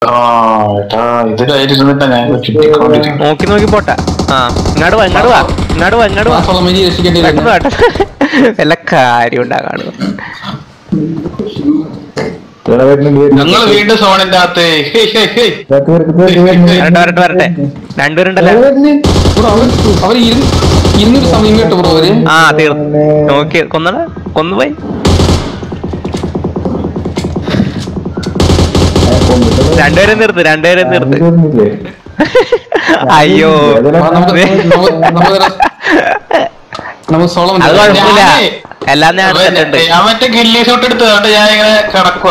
ആ ഏട്ടാ ഇത് കയ്യിലിരുന്നിട്ടാ ഞാൻ ചുറ്റിക്കൊണ്ടിരിക്കും നോക്കി നോക്കി പോട്ടെ ആ ഇങ്ങോട്ട് വാ ഇങ്ങോട്ട് വാ ഇങ്ങോട്ട് വാ ഇങ്ങോട്ട് വാ സോളമേജി രക്ഷിക്കേണ്ടി പെട്ടെന്ന് വരുന്നു വാട്ടെ വല്ല കാര്യം ഉണ്ടാ കാണുക ഇവിടെ വരുന്നുണ്ട്, വരുന്നുണ്ട്. ഞങ്ങൾ വീണ്ടും സോണിന്റെ അകത്ത് ഹേയ്, ഹേയ്, ഹേയ്. ഇതൊക്കെ വരട്ടെ, ഇതൊക്കെ വരുന്നുണ്ട്. വരട്ടെ വരട്ടെ വരട്ടെ രണ്ടുപേരുണ്ടല്ലോ ഇവിടെ വരുന്നു. ബ്രോ അവർ അവർ ഇരുന്നൊരു സമയം കേട്ടോ ബ്രോ അവര് ആ തീർന്നു നോക്കി കൊന്നട കൊന്നുപോയി ഏ, കൊന്നിട്ട് രണ്ടുപേരും തീർത്ത് രണ്ടുപേരും തീർത്ത് ആരും വരുന്നില്ലേ? അയ്യോ ആ, നമുക്ക് നമുക്ക് നമുക്ക് തരാം. നമുക്ക് സോളം അത് കുഴപ്പമില്ല ഞാനേ, എല്ലാം ഞാൻ അവൻ- എടുത്തിട്ടുണ്ട് ഞാൻ മറ്റേ ഗില്ലി ഷോട്ട് എടുത്തതുകൊണ്ട് ഞാൻ ഇങ്ങനെ കിടക്കുക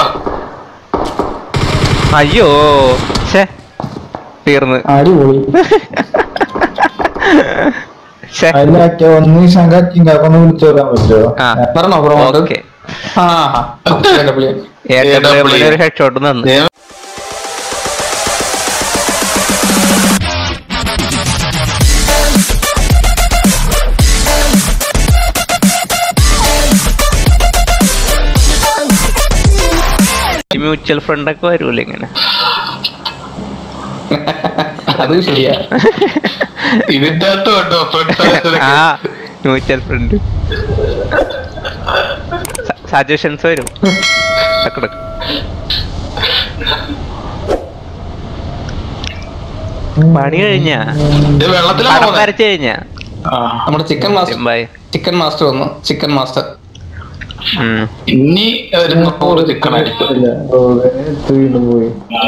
അയ്യോ ഛേ തീർന്ന് അടിപൊളി ഛേ അതിലാക്കിയ ഒന്ന് ശങ്കാക്കിണ്ടാക്കൊന്ന് വിളിച്ചു പറയാൻ പറ്റുമോ ആ പറഞ്ഞോ ബ്രോ ഓക്കെ ആ ആ. പുള്ളി. ഏറ്റവും ഒരു ഹെഡ് ഷോട്ട് തന്നു ദൈവം മ്യൂച്വൽ ഫണ്ട് ഒക്കെ വരൂല ഇങ്ങനെ അത് ശരിയാ ഇതിന്റെ അകത്ത് കേട്ടോ ആ മ്യൂച്വൽ ഫണ്ട് സജഷൻസ് വരും ടക്ക് ടക്ക്. പണി കഴിഞ്ഞാ ഇത് വെള്ളത്തിലാണ് പടം പോകുന്നത് വരച്ചു കഴിഞ്ഞാ ആ. നമ്മുടെ chicken master by chicken master വന്നു ചിക്കൻ മാസ്റ്റർ ഉം ഇനി ഒരു നൂറ് ചിക്കൻ ആയിരിക്കും ഇല്ല ഓ, ഇത് വീണ്ടും പോയി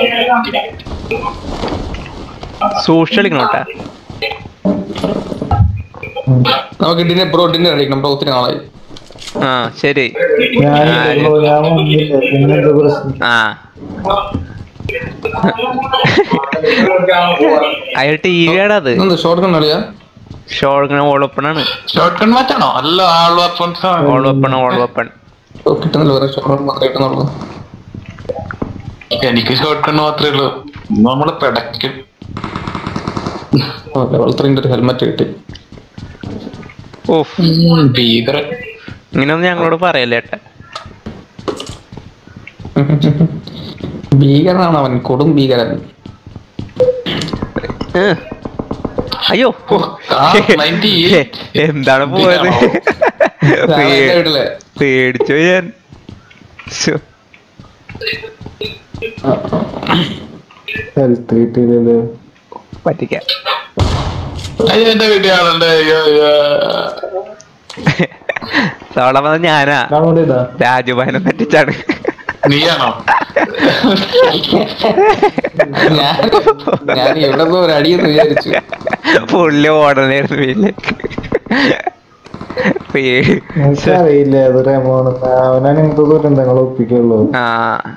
സൂക്ഷിച്ച് കളിക്കണോട്ടാ നമുക്ക് ഡിന്നർ ബ്രോ ഡിന്നർ അടിക്കണം ബ്രോ ഒത്തിരി നാളായി ആ ശരി ഞാൻ ആര്? ഞാൻ വന്നില്ല പിന്നെന്താ പ്രശ്നം ആ അയാൾ ടി വിയാണ് അത് ഇതെന്ത് ഷോർട്ട് കൺ കളിയാ ഷോൾഗൺ ഓൾ ഓപ്പൺ ആണ് ഷോർട്ട് കൺ മാച്ചാണോ അല്ല all weapons all open all open ഓ, കിട്ടുന്നില്ല വേറെ ഷോർട്ട് കൺ മാത്രമേ കിട്ടുന്നുള്ളൂ എനിക്ക് ഷോർട്ട് കൺ മാത്രമേ ഉള്ളൂ നമ്മള് പിടയ്ക്കും ഓ ലെവൽ ത്രീൻ്റെ ഒരു ഹെൽമെറ്റ് കിട്ടി ഓഫ് ഉം, ഭീകരൻ ഇങ്ങനെയൊന്നും ഞങ്ങളോട് പറയല്ലേ ഏട്ടാ ഭീകരനാണ് അവൻ കൊടും ഭീകരൻ ഏ. അയ്യോ ഓ, ആ, 98. എന്താണ് പോയത് രാവിലെ പേ- വീട്ടിലെ പേടിച്ചു ഞാൻ ശ്ശോ. ഹെൽത്ത് കിട്ടിയില്ലല്ലോ പറ്റിക്കാം അയ്യോ എന്റെ വീട്ടിലാളുണ്ട് അയ്യോ അയ്യോ സോള വന്ന ഞാനാ അങ്ങോട്ട് ഇതാ രാജുബാനെ പറ്റിച്ചാണ് നീയാണോ ഞാൻ ഞാൻ എവിടെ നിന്ന് ഒരു അടിയെന്ന് വിചാരിച്ചു പുള്ളി ഓടണായിരുന്നു വീട്ടിലേക്ക് പേ- എനിക്കറിയില്ല അത് റെമോണെന്ന് അവനാണ് ഇങ്ങനത്തെ ദൂരം നിങ്ങൾ ഒപ്പിക്കുള്ളൂ ആ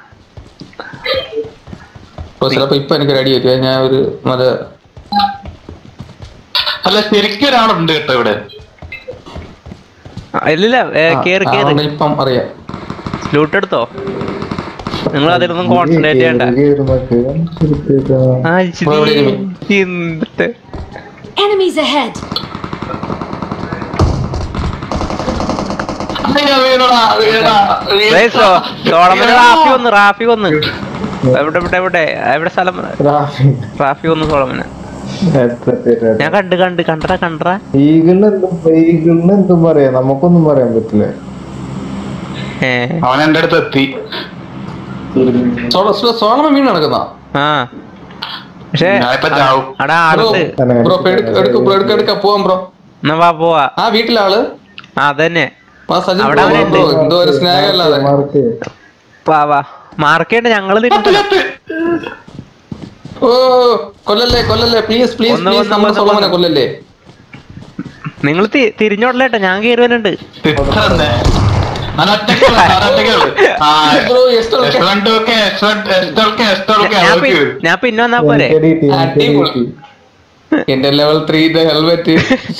അപ്പൊ ചിലപ്പോ ഇപ്പൊ എനിക്ക് ഒരു അടി പറ്റുക ഞാൻ ഒരു മറ്റേ അല്ല ശരിക്കും ഒരാളുണ്ട് കേട്ടോ ഇവിടെ ആ, ഇല്ലില്ല ഏ, കേറി ആ, കേറി അതുകൊണ്ട് ഇപ്പം അറിയാം ലൂട്ട് എടുത്തോ നിങ്ങൾ അതിലൊന്നും കോൺസെൻട്രേറ്റ് ചെയ്യണ്ട ആ ഇപ്പൊ എവിടെ ഇച്ചിരി ഇരുന്നു? എന്നിട്ട് Enemies ahead! അയ്യോ, വീണോടാ, വീണോടാ, ദേ വീണോടാ. സോ- സോളമന് റാഫി വന്ന് റാഫി വന്ന് എവിടെ എവിടെ എവിടെ എവിടെ സ്ഥലം റാഫി വന്ന് സോളമന് ഞാൻ കണ്ട് കണ്ട് കണ്ടടാ കണ്ടടാ ഈഗിളിന് എന്തും ഈഗിളിന് എന്തും പറയാം നമുക്കൊന്നും പറയാൻ പറ്റില്ല ഏ അവൻ എന്റെ അടുത്ത് എത്തി സോള സോളമ വീണ് നടക്കുന്ന ആ പക്ഷേ ഞാനിപ്പോ ചാവും അടാ ആളുണ്ട് ബ്രോ എടുക്ക ബ്രോ എടുക്ക എടുക്ക പോവാം ബ്രോ എന്നാ വാ പോവാ ആ വീട്ടിലെ ആള് ആ അതന്നെ ആ സജിൻ അവിടെ പോവാം അവനുണ്ട്. ബ്രോ എന്തോ ഒരു സ്നേഹം അല്ലാതെ മാർക്ക് വാ വാ മാർക്കേണ്ട ഞങ്ങള് തിരിഞ്ഞിട്ടില്ല ഓ കൊല്ലല്ലേ കൊല്ലല്ലേ പ്ലീസ് പ്ലീസ് ഒന്ന് പ്ലീസ് ഒന്ന് നമ്മുടെ ഒന്ന് സോളമനെ ഒന്ന്. കൊല്ലല്ലേ നിങ്ങൾ തിരിഞ്ഞോടല്ലേട്ടാ ഞാൻ കയറി വരുന്നുണ്ട് തിട്ടന്നെ. ഞാൻ ഒറ്റയ്ക്കുള്ളൂ, ഞാൻ ഒറ്റയ്ക്കുള്ളൂ. ആ, ബ്രോ എസ്റ്റോൾ ഒക്കെ. S1 ഒക്കെ, S1 S1 ഒക്കെ, S1 ഒക്കെ, ഞാൻ അവർക്ക് പി- ഞാൻ പിന്നെ വന്നാ പോരെ എനിക്കടി കിട്ടി, എനിക്കടി അടിപൊളി. കിട്ടി. എന്റെ ലെവൽ ത്രീ ഹെൽമെറ്റ്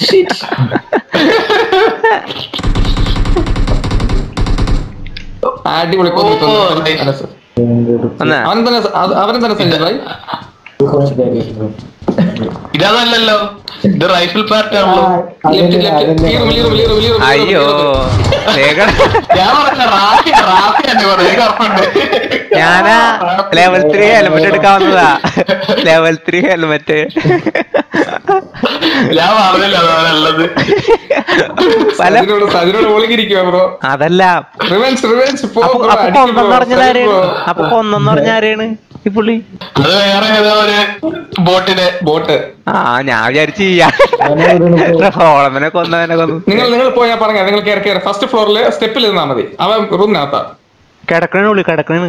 അടിപൊളി കൊന്നു, കൊന്നു. ഓ, nice. അല്ല, sir. എന്റെ അടുത്ത് വന്നാ അവൻ തന്നെ സ- അത് അവൻ തന്നെ സഞ്ജയ് ഭായി ഇതല്ലല്ലോ ഇത് റൈഫിൾ പാർട്ട് ആണല്ലോ ലെഫ്റ്റ് ലെഫ്റ്റ് ലീറു ലീറു ലീറു ലീറു അയ്യോ ശേഖർ ഞാൻ പറഞ്ഞ റാഫി റാഫി തന്നെ പറഞ്ഞു ഉറപ്പുണ്ട് ഞാനാ ലെവൽ ത്രീ ഹെൽമെറ്റ് എടുക്കാൻ വന്നതാ ലെവൽ ത്രീ ഹെൽമെറ്റ് ഞാൻ പറഞ്ഞല്ലോ അതല്ലത് പല അതിനോട് അതിനോട് ഒളിക്കിരിക്കുക ബ്രോ അതല്ല റിവെൻസ് റിവെൻസ് പോ അപ്പൊ bro, അപ്പൊ അടിക്ക് കൊന്നെന്ന് bro, പറഞ്ഞത് side ആരെയാണ് bro. അപ്പൊ കൊന്നെന്ന് പറഞ്ഞ ആരെയാണ് ഈ പുള്ളി അത് വേറെ ഏതോ ഒരു ബോട്ടിനെ ബോട്ട് ആ ഞാൻ വിചാരിച്ചു ഹോളമനെ കൊന്നവനെ കൊന്നു നിങ്ങൾ നിങ്ങൾ പോയാ പറഞ്ഞ നിങ്ങൾ കയറി കയറി ഫസ്റ്റ് ഫ്ലോറിൽ സ്റ്റെപ്പിൽ നിന്നാ മതി അവൻ റൂമിനകത്താ കിടക്കണ ഉള്ളി കിടക്കണ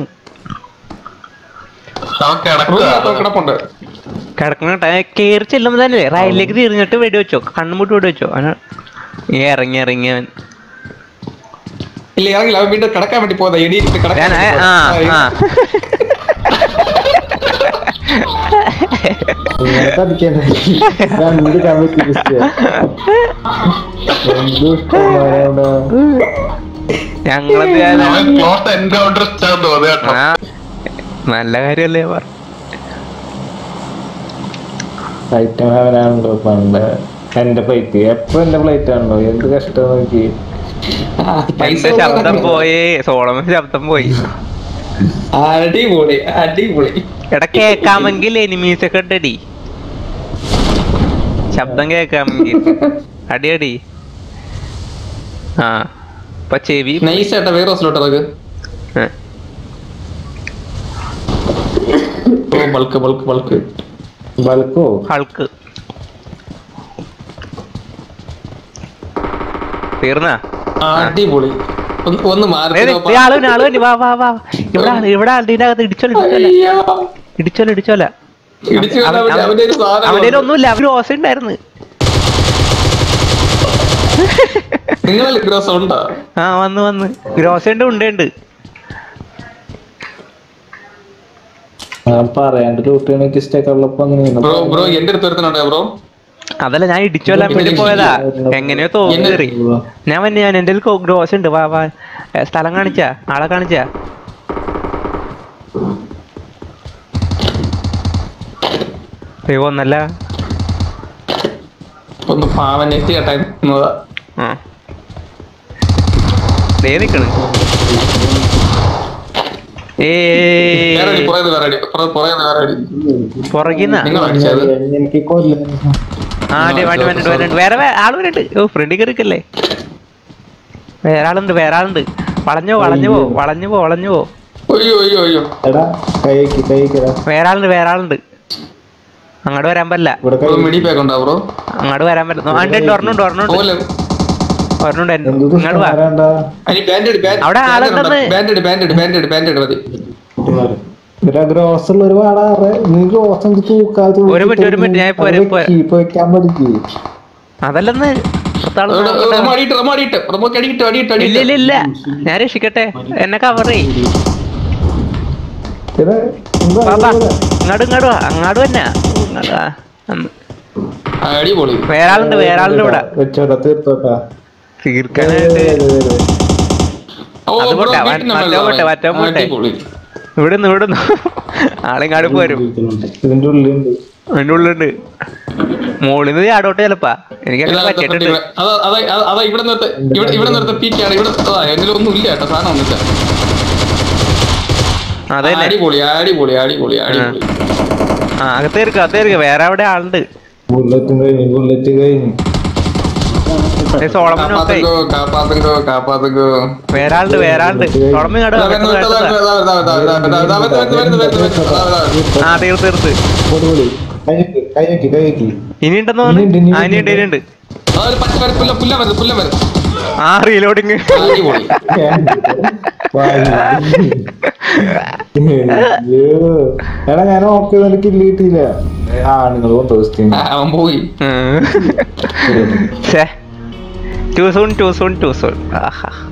അവൻ റൂമിനകത്ത് കിടക്കുക കിടപ്പുണ്ട് കിടക്കണ കേറി ചെല്ലുമ്പോ തന്നെ റൈലിലേക്ക് തിരിഞ്ഞിട്ട് വെടി വെച്ചോ കണ്ണുമുട്ടി വെടി വെച്ചോ അവന് ഈ ഇറങ്ങി ഇറങ്ങി അവൻ ഇല്ല ഇറങ്ങില്ല അവൻ വീണ്ടും കിടക്കാൻ വേണ്ടി പോയതാ എണീറ്റ് കിടക്കാൻ ഞാൻ വേണ്ടി ആ പോയതാ. ആ അടിക്കണ്ട രണ്ട് കമ്മിറ്റി ഞങ്ങളത് ഞാൻ- അവൻ ക്ലോസ് എൻകൗണ്ടർ ഇഷ്ടം തോന്നി കേട്ടോ ആ നല്ല കാര്യല്ലേ പറ ഫ്ലൈറ്റ് അവനാണല്ലോ പണ്ട് എന്റെ ഫ്ലൈറ്റ് എപ്പോ എന്റെ ഫ്ലൈറ്റ് ആണല്ലോ എന്ത് കഷ്ടം നോക്കി ആ, പൈസ എന്റെ ശബ്ദം കൊടുക്കണം. പോയി സോളമൻ ശബ്ദം പോയി അടിപൊളി അടിപൊളി എടാ കേക്കാമെങ്കിൽ എനിമീസ് ഒക്കെ ഉണ്ടടി ശബ്ദം കേക്കാമെങ്കിൽ അടി അടി ആ ഇപ്പൊ ചെവി നൈസ് ആയിട്ടാ വേറെ ഹൗസിലോട്ട് ഇറങ്ങ് ഏ. ഓ ബൾക്ക് ബൾക്ക് ബൾക്ക് ബൾക്കോ ഹൾക്ക് തീർന്നാ അടിപൊളി ഒന്ന് ഒന്ന് മാറി ദേ, ദേ, ദേ, ആള് വന്നു, ആള് വന്നു. വാ വാ വാ ഇവിടെ ആള് ഇവിടെ ആളുടെ അകത്ത് ഇടിച്ചോല ഇടിച്ചോല അയ്യോ. ഇടിച്ചോല ഇടിച്ചോല ഇടിച്ചു കൊല്ലാൻ വേണ്ടി അവന്റെ ഒരു സാധനം അവന്റെ വന്നു. ഒന്നുമില്ല അവര് ഓസ ഉണ്ടായിരുന്നു നിങ്ങളിൽ ഗ്രോസ് ഉണ്ടോ ആ വന്ന് വന്ന് ഗ്രോസുണ്ട് ഉണ്ടുണ്ട് ഞാൻ പറയാണ്ട് ലൂട്ട് സ്റ്റേക്ക് ഉള്ളപ്പോ അങ്ങനെയാണ് ബ്രോ ബ്രോ എന്റെ അടുത്ത് ഒരുത്തനുണ്ടോ ബ്രോ അതല്ല ഞാൻ ഇടിച്ചോലാൻ വേണ്ടി പോയതാ എങ്ങനെയോ തോന്നി കയറി ഞാൻ വന്നെ ഞാൻ എന്റെ ഗ്രോസ് ഉണ്ട് വാ വാ ഏ, സ്ഥലം കാണിച്ചാ ആളെ കാണിച്ചാ അയ്യോ ഒന്നല്ല ഒന്ന് പാവൻ നെറ്റ് കട്ടായി നിന്നതാ. ആ ദേ നിക്കണ് ഏ വേറെ അടി പുറയത് വേറെ അടി പുറ- പുറയത് വേറെ അടി പുറകിന്ന നിങ്ങൾ അടിച്ചത് എനിക്ക് കൊല്ലാൻ ആ അടി വണ്ടി വന്നിട്ട് വന്നിട്ട് വേറെ വേ- ആള് വരുന്നുണ്ട് ഓ ഫ്രണ്ടിൽ കയറിക്കല്ലേ വേറെ ആളുണ്ട് വേറെ ആളുണ്ട് വളഞ്ഞോ വളഞ്ഞു പോ വളഞ്ഞു പോ വളഞ്ഞു പോ അയ്യോ അയ്യോ അയ്യോ എടാ കൈക്ക് കൈക്കടാ വേറെ ആളുണ്ട് വേറെ ആളുണ്ട് അങ്ങോട്ട് വരാൻ പറ്റില്ല ഇവിടെ കൈ ബ്രോ മിനി പാക്ക് ഉണ്ടോ ബ്രോ അങ്ങോട്ട് വരാൻ പറ്റില്ല ആ, ഉണ്ട് ഉണ്ട് ഒരെണ്ണുണ്ട് ഒരെണ്ണുണ്ട് പോലെ ഒരെണ്ണുണ്ട് എന്റെ- എന്ത് ഇങ്ങോട്ട് വാ ആരാണ്ടാ അനി ബാൻഡഡ് അവിടെ ആളുണ്ടെന്ന്. ബാൻഡഡ് ബാൻഡഡ് ബാൻഡഡ് ബാൻഡഡ് മതി ഇവരാ ഗ്രോസ് ഉള്ള ഒരു പാടാറ് നീ ഗ്രോസ് എനിക്ക് തൂക്കാതെ ഒരു മിനിറ്റ്, ഒരു മിനിറ്റ്, ഞാൻ ഇപ്പൊ വരാം, ഇപ്പൊ വരാം. പോയിക്കാൻ പഠിക്ക് അതല്ലെന്ന് പുറത്താള് അവിടെ നോക്കട്ടെ. റമോ അടിയിട്ട് റമോ അടിയിട്ട് റമോക്ക് അടിയിട്ട് അടിയിട്ട് ഇല്ല അടിയിട്ട് ഇല്ല ഇല്ല ഞാൻ രക്ഷിക്കട്ടെ എന്നെ കവർ ചെയ് ഇത് എന്താ പാപ്പാ ഇത്? ഇങ്ങോട്ട് ഇങ്ങോട്ട് വാ അങ്ങോട്ട് തന്നെ ഇങ്ങോട്ട് വാ. അന്ന്. ആ, അടിപൊളി വേറെ ആളുണ്ട് വേറെ ആളുണ്ട് ഇവിടെ വെച്ചോട്ടാ തീർത്തോട്ടാ തീർക്കാനായിട്ട് ഓ അത് ബ്രോ പോട്ടെ, വീട്ടിൽ മറ്റേ നമ്മൾ പോട്ടെ, മറ്റേ പോട്ടെ. അടിപൊളി ഇവിടെ നിന്ന് ഇവിടെ നിന്ന് ആളിങ്ങാട് പോരും ഇതിന്റെ ഉള്ളിലുണ്ട് അതിന്റെ ഉള്ളിലുണ്ട് മോളിൽ നിന്ന് ചാടോട്ടെ ചെലപ്പാ എനിക്ക് ഇതാ, അങ്ങനെ ഇതാ, പറ്റിയിട്ടുണ്ട് ഇവിടെ. അതാ അതാ അതാ- അതാ ഇവിടെ നിർത്ത ഇവിടെ ഇവിടെ നിർത്ത പീക്കാണ് ഇവിടെ അതാ എന്തെങ്കിലും ഒന്നും ഇല്ല കേട്ടോ സാധനം ഒന്നുമില്ല അതെ അടിപൊളി അടിപൊളി അടിപൊളി അടിപൊളി ആ അകത്തേർക്ക് അകത്തേർക്ക് വേറെ അവിടെ ആളുണ്ട് ബുള്ളറ്റും കഴിഞ്ഞു ബുള്ളറ്റ് കഴിഞ്ഞു ഏ, സോളമൻ ഒക്കെ കാപ്പാത്തുങ്കോ കാപ്പാത്തുങ്കോ കാപ്പാത്തുങ്കോ വേറെ ആളുണ്ട് വേറെ ആളുണ്ട് സോളമൻ ഇങ്ങോട്ട് വാ, ഇതാ, വരുന്നു, പെട്ടെന്ന് ഇതാ, പെട്ടെന്ന് വാ. ഇതാ, ഇതാ, ഇതാ, ഇതാ, ഇതാ, വരുന്നു, വരുന്നു, വരുന്നു, വരുന്നു, വരുന്നു. ഇതാ, ഇതാ. ആ തീർത്ത് തീർത്ത് പൊടി കൈക്ക് കൈക്ക് കൈക്ക് ഇനി ഉണ്ടെന്ന് ഇനിയുണ്ട്, തോന്നുന്നു ഇനിയുണ്ട്, ആ ഇനിയുണ്ട് ഇനിയുണ്ട് ആ, ഒരു പച്ച വരും പുല്ല പുല്ല വരുന്നു പുല്ല വരുന്നു ആ റീലോഡിങ് അടിപൊളി എടാ ഞാൻ ഓക്കെ എനിക്ക് കില്ല് കിട്ടിയില്ല ആണുങ്ങൾ കൊണ്ടുപോയി ആ, അവൻ പോയി too soon too soon too soon ആഹാ